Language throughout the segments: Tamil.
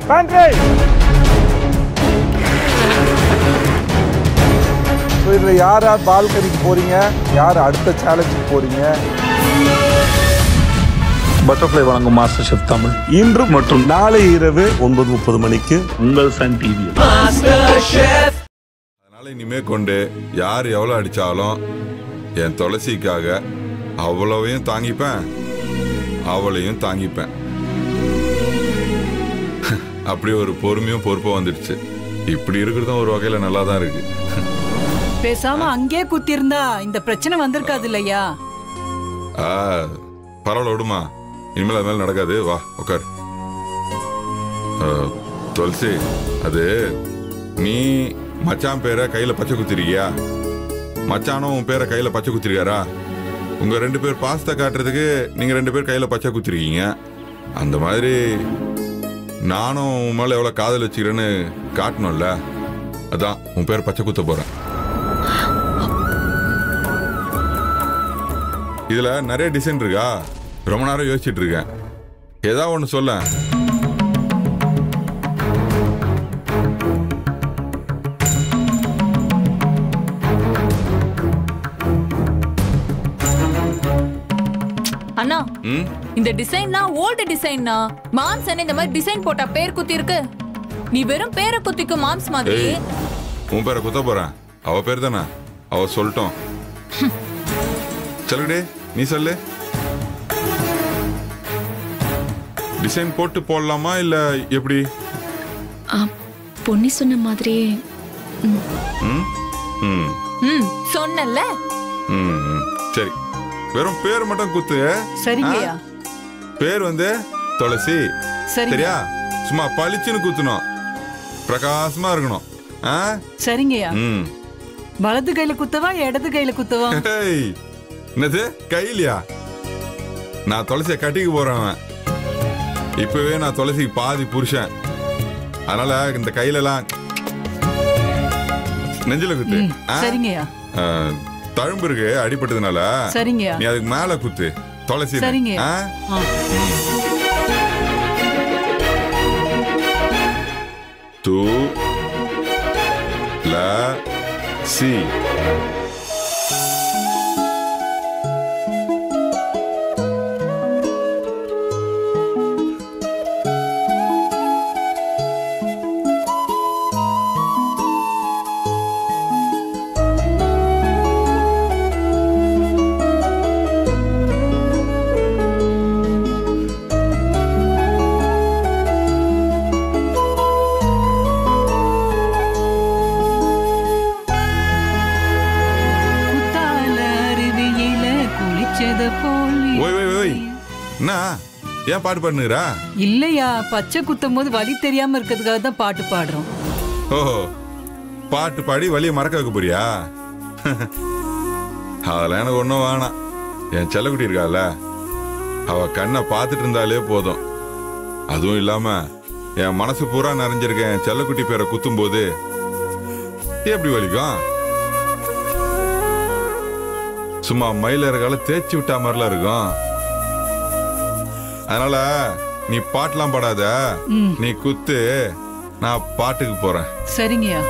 பேண்ட்ரி ஸோ இதில் யார் யார் பால்கனிக்கு போறீங்க யார் அடுத்த சேலஞ்சுக்கு போறீங்க பட்டர்ஃப்ளை வழங்கும் மாஸ்டர் ஷெஃப் தமிழ் இன்று மற்றும் நாளை இரவு ஒன்பது முப்பது மணிக்கு உங்கள் சன் டிவியில் அதனால இனிமே கொண்டு யார் எவ்வளோ அடிச்சாலும் என் துளசிக்காக அவ்வளவையும் தாங்கிப்பேன் அவளையும் தாங்கிப்பேன் அப்படி ஒரு பொறுமையும் பொறுப்பும் வந்துடுச்சு இப்படி இருக்கிறதும் ஒரு வகையில நல்லா தான் இருக்கு பேசாம அங்கே குத்திருந்தா இந்த பிரச்சனை வந்திருக்காது இல்லையா ஆ பரவாயில்ல விடுமா இனிமேல் அது மேல நடக்காது வா உட்கார் ஆ, துளசி அது நீ மச்சான் பேரை கையில பச்சை குத்திருக்கியா மச்சானும் உன் பேரை கையில பச்சை குத்திருக்காரா உங்க ரெண்டு பேர் பாஸ்தா காட்டுறதுக்கு நீங்க ரெண்டு பேர் கையில பச்சை குத்திருக்கீங்க அந்த மாதிரி நானும் உன் மேல எவ்வளவு காதல் வச்சுக்கிறேன்னு காட்டணும்ல அதான் உன் பேர் பச்சை குத்த போறேன் இதுல நிறைய டிசைன் இருக்கா ரொம்ப நேரம் யோசிச்சுட்டு இருக்கேன் ஏதாவது ஒன்று சொல்ல அண்ணா ம் இந்த டிசைன்னா ஓல்டு டிசைன்னா மாம்ஸ் என்ன இந்த மாதிரி டிசைன் போட்டா பேர் குத்தி இருக்கு நீ வெறும் பேரை குத்திக்கு மாம்ஸ் மாதிரி ஏய் உன் பேரை குத்த போறேன் அவ பேர் தானே அவ சொல்லட்டும் சொல்லுடே நீ சொல்லு டிசைன் போட்டு போடலாமா இல்ல எப்படி ஆ, பொன்னி சொன்ன மாதிரியே ம், ம் ம் ம் சொன்னல ம் ம். சரி வெறும் பேர் மட்டும் குத்து சரிங்கய்யா ஆ? பேர் வந்து துளசி சரிங்க சரியா சும்மா பளிச்சுன்னு குத்தணும் பிரகாசமா இருக்கணும் ஆ சரிங்கய்யா ம் வலது கையில குத்தவா இடது கையில குத்தவா ஹேய், என்னது கையிலையா நான் துளசிய கட்டிக்க போறேன் அவன். இப்பவே நான் துளசிக்கு பாதி புருஷன் அதனால இந்த கையில எல்லாம் நெஞ்சில குத்து ம், ஆ? சரிங்கய்யா ஆ, தழும்பு இருக்கு அடிபட்டதுனால சரிங்கய்யா நீ அதுக்கு மேல குத்து துளசி சரிங்க. ஆ. து ல சி குத்தால அருவியில குளிச்சத போல் ஓய் ஓய் ஓய் என்ன ஏன் பாட்டு பாடுனுறா இல்லையா பச்சை குத்தும் போது வழி தெரியாம இருக்கிறதுக்காக தான் பாட்டு பாடுறோம் ஓஹோ பாட்டு பாடி வழியை மறக்க வைக்க போறியா அதெல்லாம் எனக்கு ஒன்றும் வேணாம் என் செல்லக்குட்டி இருக்கால அவ கண்ணை பார்த்துட்டு இருந்தாலே போதும் அதுவும் இல்லாம என் மனசு பூரா நிறைஞ்சிருக்க என் செல்லக்குட்டி பேரை குத்தும் போது எப்படி வலிக்கும் சும்மா மயில இருக்கால தேய்ச்சி விட்டா மாதிரிலாம் இருக்கும் அதனால நீ பாட்டெல்லாம் பாடாத ம். நீ குத்து நான் பாட்டுக்கு போறேன் சரிங்கய்யா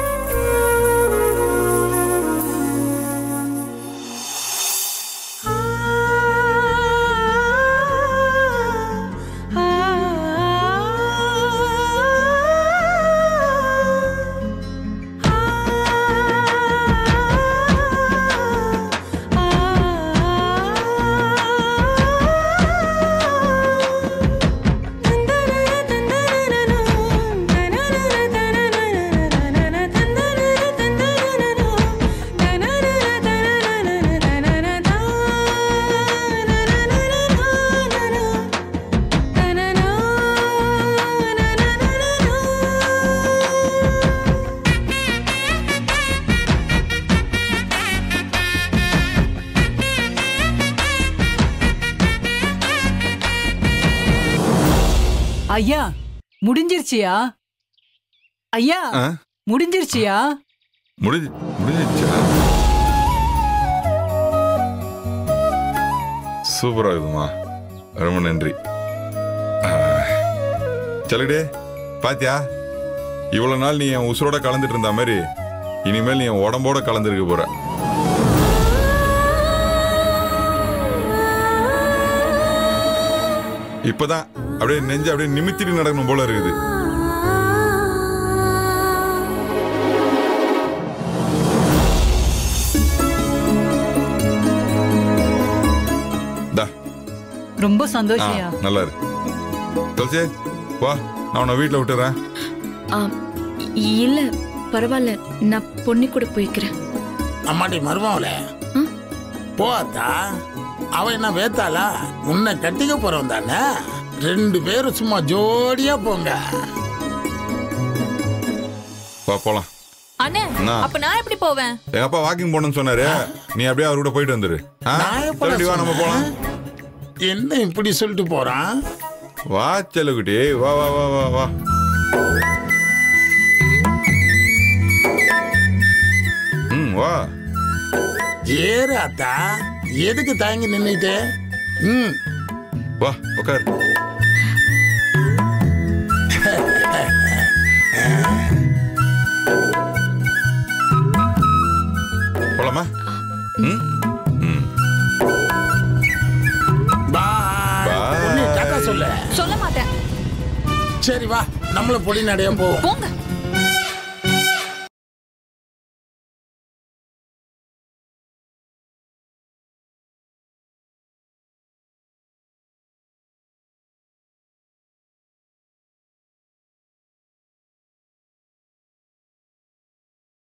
ஐயா முடிஞ்சிருச்சியா ஐயா ஆ? முடிஞ்சிருச்சியா முடிஞ்சு முடிஞ்சிச்சா சூப்பரா இருக்குதுமா ரொம்ப நன்றி செல்லடே பாத்தியா இவ்வளவு நாள் நீ என் உசுரோட கலந்துட்டு இருந்த மாதிரி இனிமேல் நீ என் உடம்போட கலந்துருக்க போற இப்பதான் அப்படியே நெஞ்சு அப்படியே நிமித்திட்டு நடக்கணும் போல இருக்குது தா ரொம்ப ஆ, சந்தோஷியா நல்லா இருக்கு துளசி வா நான் உன்னை வீட்டில் விட்டுறேன் ஆ, இல்ல பரவாயில்ல நான் பொன்னி கூட போய்க்கிறேன் அம்மாடி மருமாவல ம்? போத்தா அவ என்ன வேத்தாளா உன்னை கட்டிக்க போறவன் தானே ரெண்டு பேரும் சும்மா ஜோடியா போங்க வா போலாம் அண்ணே என்ன? அப்ப நான் எப்படி போவேன் எங்க அப்பா வாக்கிங் போகணும்னு சொன்னாரு நீ அப்படியே அவர் கூட போயிட்டு வந்துரு ஆ? நான் எப்படா சொல்லுடி, வா நம்ம போலாம் சொன்னேன்? என்ன இப்படி சொல்லிட்டு போறான் வா செல்லுக்குட்டி வா வா வா வா வா ம் வா ஏறு அத்தா எதுக்கு தயங்கி நின்னுட்டு ம் வா உட்கார் போலாமா ம் ம் பாய் Bye. பொண்ணு டாட்டா சொல்லு சொல்ல மாட்டேன் சரி வா நம்மளும் பொடி நடைய போவோம் போங்க